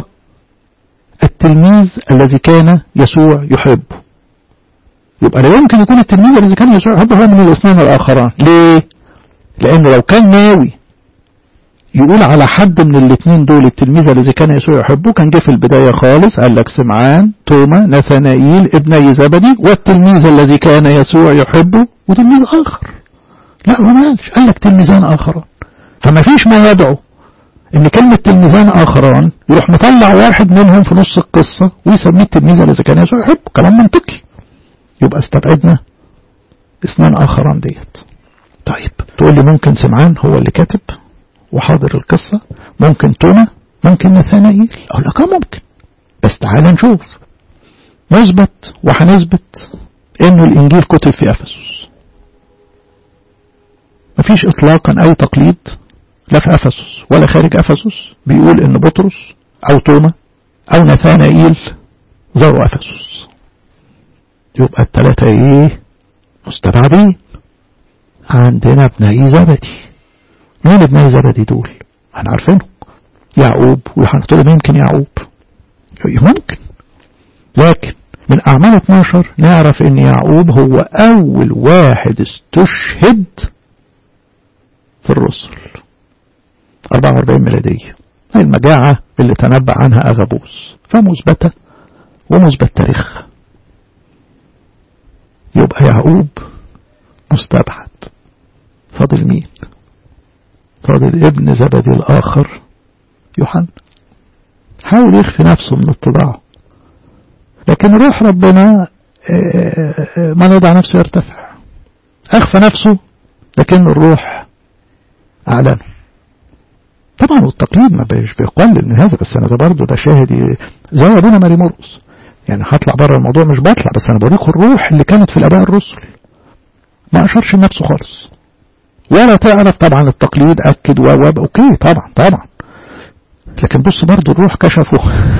التلميذ الذي كان يسوع يحبه يبقى لا يمكن يكون التلميذ الذي كان يسوع يحبه هو من الاثنين الاخران ليه لانه لو كان ناوي يقول على حد من الاثنين دول التلميذ الذي كان يسوع يحبه كان جه في البداية خالص قال لك سمعان توما نثنائيل ابني زبدي والتلميذ الذي كان يسوع يحبه وتلميذ آخر لا هو ما قالش قال لك تلميذان آخران فما فيش ما يدعو ان كلمة تلميذان آخران يروح مطلع واحد منهم في نص القصة ويسميه التلميذ الذي كان يسوع يحبه كلام منطقي يبقى استبعدنا اثنان آخران ديت طيب تقول لي ممكن سمعان هو اللي كاتب وحاضر القصة ممكن توما ممكن نثانائيل أقول لك ممكن بس تعال نشوف نثبت وهنثبت إنه الإنجيل كتب في أفسس مفيش إطلاقا أي تقليد لا في أفسس ولا خارج أفسس بيقول إن بطرس أو توما أو نثانائيل زاروا أفسس يبقى الثلاثة إيه مستبعدين عندنا ابني زبدي مين ابني زبدي دول احنا عارفينه يعقوب ويوحنا قلت له يمكن يعقوب ممكن لكن من أعمال 12 نعرف ان يعقوب هو أول واحد استشهد في الرسل 44 ميلادية المجاعة اللي تنبأ عنها أغابوس فمثبتة ومثبت تاريخ يبقى يعقوب مستبعد فاضل مين فاضل ابن زبدي الآخر يوحنا حاول يخفي نفسه من اتضاعه لكن روح ربنا ما نضع نفسه يرتفع أخفى نفسه لكن الروح أعلنه طبعا والتقليد ما بيش بيقلل من هذا بس أنا ده برضه ده شاهد زي أبونا ماري مرقس يعني هطلع بره الموضوع مش بطلع بس أنا بوريكم الروح اللي كانت في الآباء الرسل ما أشرش لنفسه خالص ولا تعرف طبعا التقليد أكد و أوكي طبعا طبعا لكن بص برضه الروح كشفه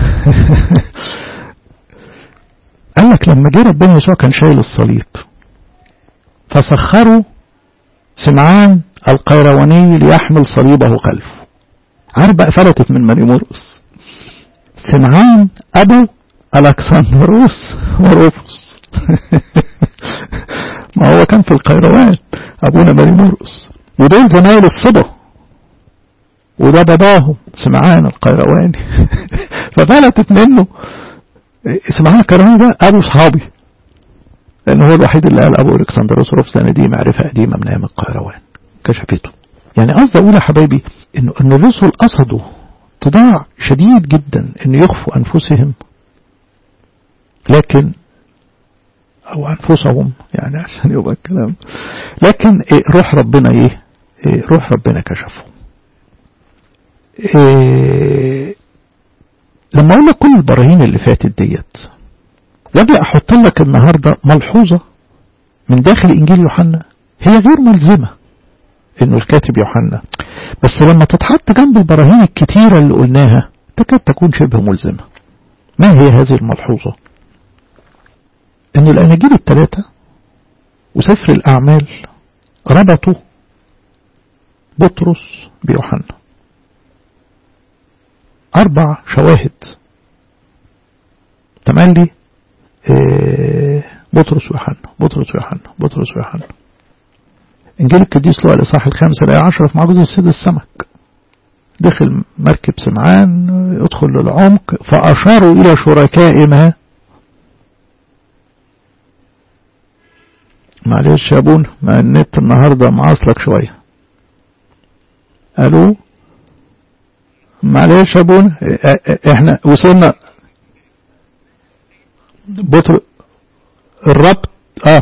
قال لك لما جه ربنا يسوع كان شايل الصليب فسخروا سمعان القيرواني ليحمل صليبه خلفه عارف بقى فلتت من مريم مرقس سمعان ابو الكسندروس وروفوس ما هو كان في القيروان ابونا مريم مرقس ودول زمايل الصبا وده باباهم سمعان القيرواني ففلتت منه سمعان القيرواني ده ابو صحابي لان هو الوحيد اللي قال ابو الكسندروس روفوس لان دي معرفه قديمه من ايام القيروان كشفته يعني قصدي اقول يا حبايبي انه ان الرسل قصدوا اتضاع شديد جدا ان يخفوا انفسهم لكن او انفسهم يعني عشان يبقى الكلام لكن إيه روح ربنا ايه, إيه روح ربنا كشفه إيه لما اقول لك كل البراهين اللي فاتت ديت واجي احط لك النهارده ملحوظه من داخل انجيل يوحنا هي غير ملزمه انه الكاتب يوحنا بس لما تتحط جنب البراهين الكتيره اللي قلناها تكاد تكون شبه ملزمه ما هي هذه الملحوظه ان الاناجيل الثلاثه وسفر الاعمال ربطوا بطرس بيوحنا اربع شواهد تملي إيه بطرس ويوحنا بطرس ويوحنا بطرس ويوحنا انجيل القديس لوقا الاصحاح الخامس الايه 10 في معجزه السيد السمك دخل مركب سمعان يدخل للعمق فاشاروا الى شركائنا معلش يا ابونا ما النت النهارده معاصلك شويه الو معلش يا ابونا احنا وصلنا بطر الربط اه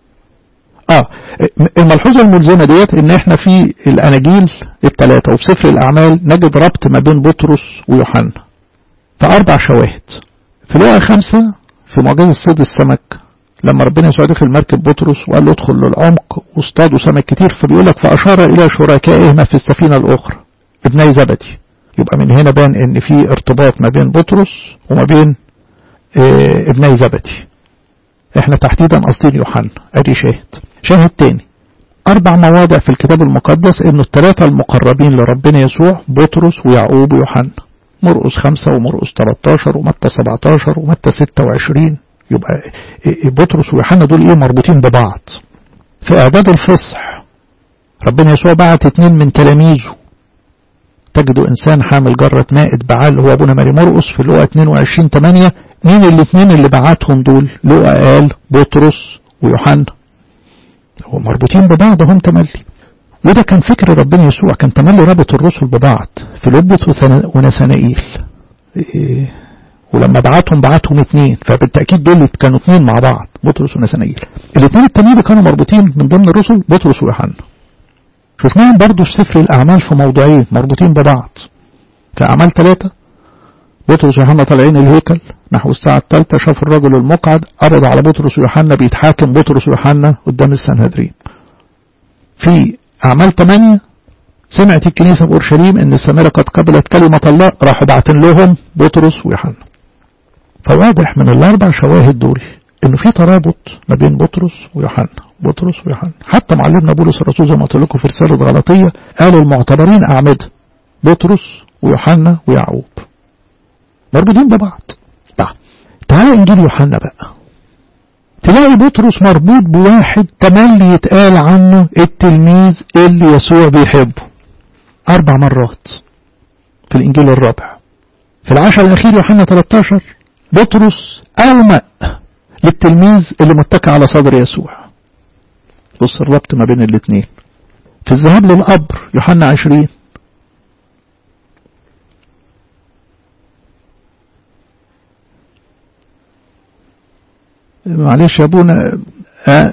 اه الملحوظه الملزمه ديت ان احنا في الاناجيل الثلاثه وفي سفر الاعمال نجد ربط ما بين بطرس ويوحنا فاربع شواهد في لقا خمسه في معجزه صيد السمك لما ربنا يسوع دخل مركب بطرس وقال له ادخل للعمق واصطادوا سمك كتير فبيقول لك فاشار الى شركائهما في السفينه الاخرى ابني زبدي يبقى من هنا بان ان في ارتباط ما بين بطرس وما بين اه ابني زبدي احنا تحديدا قاصدين يوحنا ادي شاهد شاهد تاني اربع مواضع في الكتاب المقدس انه الثلاثه المقربين لربنا يسوع بطرس ويعقوب ويوحنا مرقس خمسة ومرقس 13 ومتى 17 ومتى 26 يبقى بطرس ويوحنا دول ايه مربوطين ببعض في اعداد الفصح ربنا يسوع بعت اتنين من تلاميذه تجدوا انسان حامل جرة مائد بعال هو ابونا ماري مرقس في لقا 22 8 مين الاثنين اللي بعتهم دول لقا قال بطرس ويوحنا هو مربوطين ببعض هم تملي وده كان فكر ربنا يسوع كان تملي رابط الرسل ببعض في لبس ونسانائيل إيه ولما بعتهم بعتهم اثنين فبالتاكيد دول كانوا اثنين مع بعض بطرس ونسانائيل الاثنين التانيين كانوا مربوطين من ضمن الرسل بطرس ويوحنا شفناهم برضو في سفر الاعمال في موضوعين مربوطين ببعض في اعمال ثلاثه بطرس ويوحنا طالعين الهيكل نحو الساعة الثالثة شاف الرجل المقعد قبض على بطرس ويوحنا بيتحاكم بطرس ويوحنا قدام السنهدرين. في أعمال 8 سمعت الكنيسة في أورشليم إن السامرة قد قبلت كلمة الله راحوا باعتين لهم بطرس ويوحنا. فواضح من الأربع شواهد دول إنه في ترابط ما بين بطرس ويوحنا، بطرس ويوحنا، حتى معلمنا بولس الرسول زي ما قلت لكم في رسالة غلطية قال المعتبرين أعمدة بطرس ويوحنا ويعقوب. مربوطين ببعض. طيب تعالى انجيل يوحنا بقى تلاقي بطرس مربوط بواحد تملي يتقال عنه التلميذ اللي يسوع بيحبه اربع مرات في الانجيل الرابع في العشر الاخير يوحنا 13 بطرس اومأ للتلميذ اللي متكى على صدر يسوع بص الربط ما بين الاثنين في الذهاب للقبر يوحنا عشرين معلش يا ابونا آه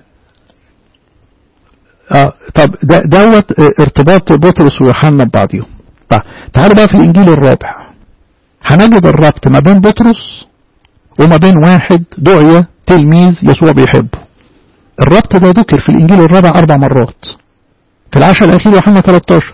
آه طب ده دوت ارتباط بطرس ويوحنا ببعضهم طيب تعالوا بقى في الانجيل الرابع هنجد الربط ما بين بطرس وما بين واحد دعية تلميذ يسوع بيحبه الربط ده ذكر في الانجيل الرابع اربع مرات في العشاء الاخير يوحنا 13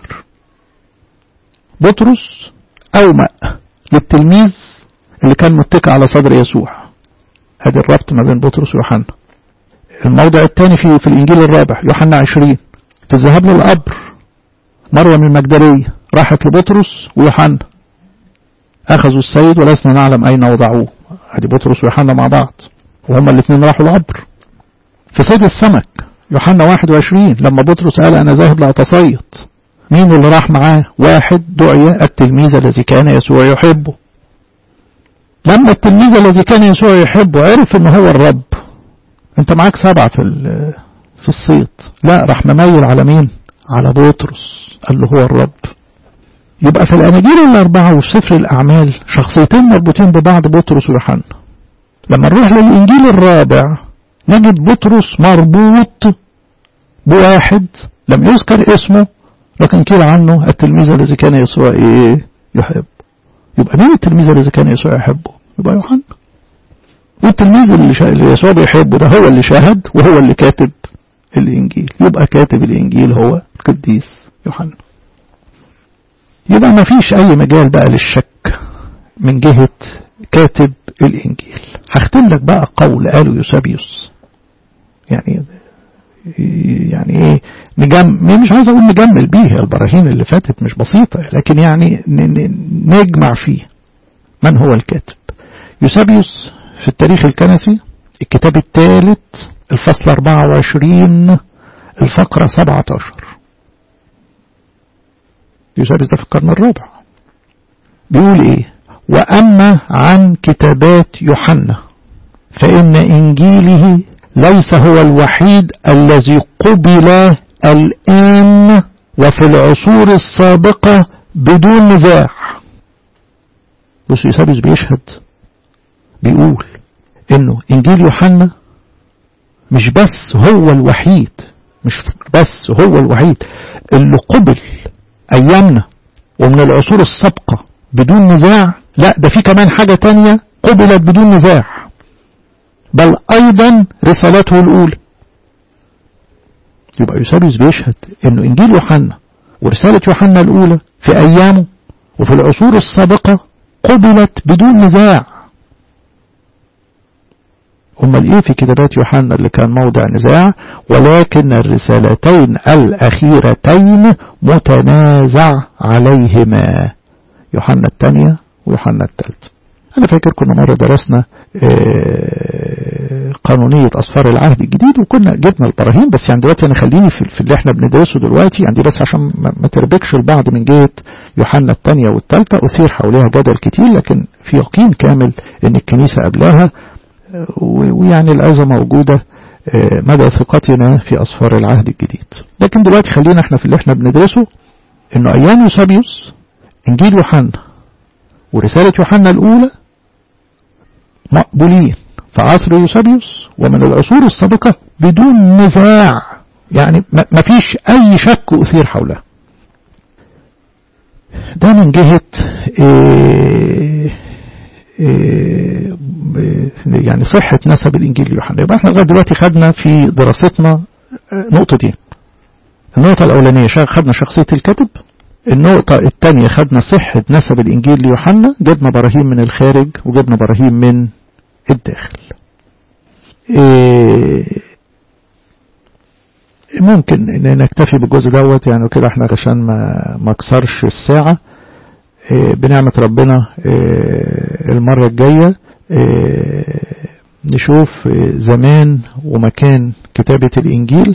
بطرس اومأ للتلميذ اللي كان متكئ على صدر يسوع هذا الربط ما بين بطرس ويوحنا الموضع الثاني في في الانجيل الرابع يوحنا 20 في الذهاب للقبر مريم المجدليه راحت لبطرس ويوحنا اخذوا السيد ولسنا نعلم اين وضعوه ادي بطرس ويوحنا مع بعض وهما الاثنين راحوا القبر في صيد السمك يوحنا 21 لما بطرس قال انا ذاهب لاتصيد مين اللي راح معاه واحد دعي التلميذ الذي كان يسوع يحبه لما التلميذ الذي كان يسوع يحبه عرف ان هو الرب انت معاك سبعة في في الصيد لا راح مميل على مين على بطرس قال له هو الرب يبقى في الاناجيل الاربعة وفي سفر الاعمال شخصيتين مربوطين ببعض بطرس ويوحنا لما نروح للانجيل الرابع نجد بطرس مربوط بواحد لم يذكر اسمه لكن قيل عنه التلميذ الذي كان يسوع ايه يحب يبقى مين التلميذ الذي كان يسوع يحبه يبقى يوحنا والتلميذ اللي, شا... اللي يسوع بيحبه ده هو اللي شاهد وهو اللي كاتب الانجيل يبقى كاتب الانجيل هو القديس يوحنا يبقى ما فيش اي مجال بقى للشك من جهة كاتب الانجيل هختم لك بقى قول قاله يوسابيوس يعني يعني ايه نجم مش عايز اقول نجمل بيه البراهين اللي فاتت مش بسيطة لكن يعني نجمع فيه من هو الكاتب يوسابيوس في التاريخ الكنسي الكتاب الثالث الفصل 24 الفقرة 17 يوسابيوس ده في القرن الرابع بيقول ايه واما عن كتابات يوحنا فان انجيله ليس هو الوحيد الذي قبل الآن وفي العصور السابقة بدون نزاع بص يوسابيوس بيشهد بيقول انه انجيل يوحنا مش بس هو الوحيد مش بس هو الوحيد اللي قبل ايامنا ومن العصور السابقة بدون نزاع لا ده في كمان حاجة تانية قبلت بدون نزاع بل أيضا رسالته الأولى يبقى يوسابيوس بيشهد انه انجيل يوحنا ورسالة يوحنا الأولى في أيامه وفي العصور السابقة قبلت بدون نزاع أمال إيه في كتابات يوحنا اللي كان موضع نزاع ولكن الرسالتين الأخيرتين متنازع عليهما يوحنا الثانية ويوحنا الثالثة أنا فاكر كنا مرة درسنا قانونية أصفار العهد الجديد وكنا جبنا البراهين بس يعني دلوقتي أنا خليني في اللي احنا بندرسه دلوقتي يعني بس عشان ما تربكش البعض من جهة يوحنا الثانية والثالثة أثير حواليها جدل كتير لكن في يقين كامل إن الكنيسة قبلها ويعني الأذى موجودة مدى ثقتنا في أصفار العهد الجديد لكن دلوقتي خلينا احنا في اللي احنا بندرسه إنه أيام يوسابيوس إنجيل يوحنا ورسالة يوحنا الأولى مقبولين في عصر يوسابيوس ومن العصور السابقة بدون نزاع يعني ما فيش أي شك أثير حولها ده من جهة إيه إيه يعني صحة نسب الإنجيل ليوحنا يبقى احنا لغاية دلوقتي خدنا في دراستنا نقطتين النقطة الأولانية خدنا شخصية الكاتب النقطة الثانية خدنا صحة نسب الإنجيل ليوحنا جبنا براهين من الخارج وجبنا براهين من الداخل إيه ممكن ان نكتفي بالجزء دوت يعني كده احنا عشان ما ما اكسرش الساعة إيه بنعمة ربنا إيه المرة الجاية نشوف زمان ومكان كتابة الإنجيل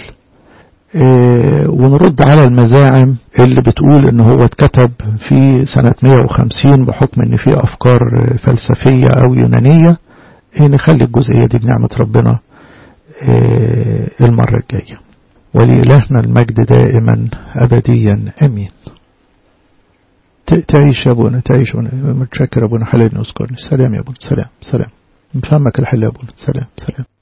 ونرد على المزاعم اللي بتقول ان هو اتكتب في سنة 150 بحكم ان في افكار فلسفية او يونانية نخلي الجزئية دي بنعمة ربنا المرة الجاية ولإلهنا المجد دائما أبديا أمين تعيش يا أبونا تعيش متشكر أبونا حلال نذكرني سلام يا أبونا سلام سلام فهمك الحل يا أبونا سلام سلام